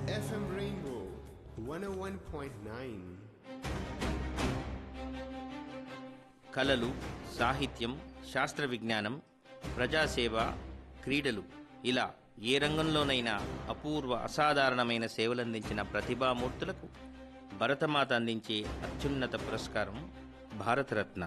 FM Rainbow 101.9. కళలు సాహిత్యం శాస్త్ర విజ్ఞానం ప్రజాసేవ క్రీడలు ఇలా ఏ రంగంలోనైనా అపూర్వ అసాధారణమైన సేవలందించిన ప్రతిభామూర్తులకు భరతమాత అందించే అత్యున్నత పురస్కారం భారతరత్న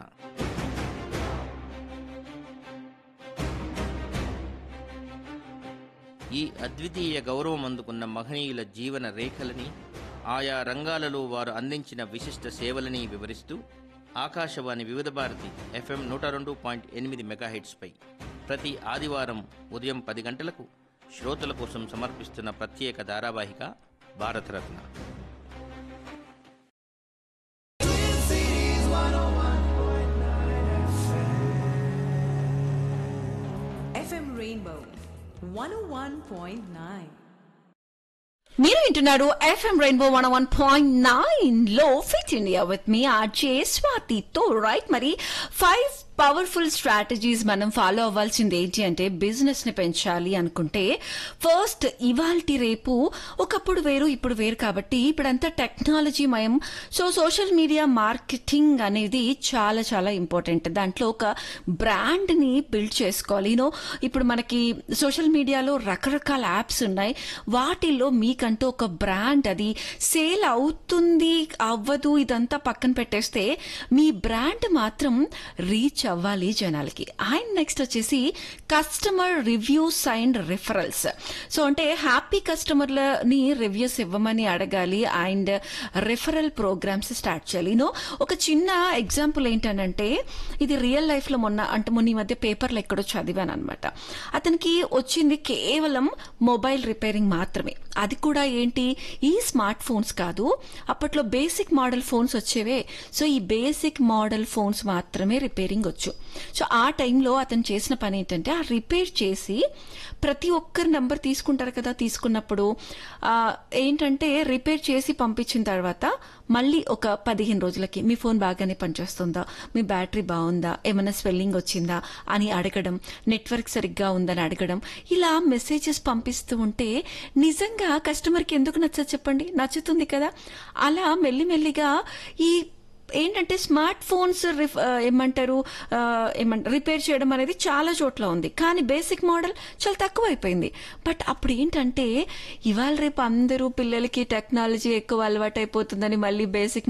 ఈ అద్వితీయ గౌరవం అందుకున్న మహనీయుల జీవన రేఖలని ఆయా రంగాలలో వారు అందించిన విశిష్ట సేవలని వివరిస్తూ ఆకాశవాణి వివిధ భారతి ఎఫ్ఎం నూట రెండు పాయింట్ ఎనిమిది మెగాహెట్స్పై ప్రతి ఆదివారం ఉదయం పది గంటలకు శ్రోతల కోసం సమర్పిస్తున్న ప్రత్యేక ధారావాహిక భారతరత్న FM Rainbow 101.9. మీరు వింటున్నారు FM rainbow one one point nine లో ఫిట్ ఇండియా విత్ మీ ఆర్జే స్వాతితో రైట్ మరి ఫైవ్ పవర్ఫుల్ స్ట్రాటజీస్ మనం ఫాలో అవ్వాల్సింది ఏంటి అంటే బిజినెస్ ని పెంచాలి అనుకుంటే ఫస్ట్ ఇవాల్టి రేపు ఒకప్పుడు వేరు ఇప్పుడు వేరు కాబట్టి ఇప్పుడంతా టెక్నాలజీ మయం సో సోషల్ మీడియా మార్కెటింగ్ అనేది చాలా చాలా ఇంపార్టెంట్ దాంట్లో ఒక బ్రాండ్ ని బిల్డ్ చేసుకోవాలి యూనో ఇప్పుడు మనకి సోషల్ మీడియాలో రకరకాల యాప్స్ ఉన్నాయి వాటిల్లో మీకంటూ ఒక బ్రాండ్ అది సేల్ అవుతుంది అవ్వదు ఇదంతా పక్కన పెట్టేస్తే మీ బ్రాండ్ మాత్రం రీచ్ అవ్వాలి జనాలకి అండ్ నెక్స్ట్ వచ్చేసి customer reviews and referrals so అంటే హ్యాపీ కస్టమర్లని రివ్యూస్ ఇవ్వమని అడగాలి అండ్ రిఫరల్ ప్రోగ్రామ్స్ స్టార్ట్ చేయాలి నో ఒక చిన్న ఎగ్జాంపుల్ ఏంటనంటే ఇది రియల్ లైఫ్ లో మొన్న అంటే మొన్న ఈ మధ్య పేపర్లో ఎక్కడో చదివాను అనమాట అతనికి వచ్చింది కేవలం మొబైల్ రిపేరింగ్ మాత్రమే అది కూడా ఏంటి ఈ స్మార్ట్ ఫోన్స్ కాదు అప్పట్లో బేసిక్ మోడల్ ఫోన్స్ వచ్చేవే సో ఈ బేసిక్ మోడల్ ఫోన్స్ మాత్రమే రిపేరింగ్ వచ్చు సో ఆ టైంలో అతను చేసిన పని ఏంటంటే ఆ రిపేర్ చేసి ప్రతి ఒక్కరి నంబర్ తీసుకుంటారు కదా తీసుకున్నప్పుడు ఆ, ఏంటంటే రిపేర్ చేసి పంపించిన తర్వాత మళ్ళీ ఒక పదిహేను రోజులకి మీ ఫోన్ బాగానే పనిచేస్తుందా మీ బ్యాటరీ బాగుందా ఏమైనా స్వెల్లింగ్ వచ్చిందా అని అడగడం నెట్వర్క్ సరిగ్గా ఉందని అడగడం ఇలా మెసేజెస్ పంపిస్తూ ఉంటే నిజంగా కస్టమర్కి ఎందుకు నచ్చదు చెప్పండి నచ్చుతుంది కదా అలా మెల్లిమెల్లిగా ఈ ఏంటంటే స్మార్ట్ ఫోన్స్ రిఫ్ ఆ, ఏమంటారు ఆ, ఏమంటారు రిపేర్ చేయడం అనేది చాలా చోట్ల ఉంది కానీ బేసిక్ మోడల్ చాలా తక్కువ అయిపోయింది బట్ అప్పుడు ఏంటంటే ఇవాళ రేపు అందరూ పిల్లలకి టెక్నాలజీ ఎక్కువ అలవాటు అయిపోతుందని మళ్ళీ బేసిక్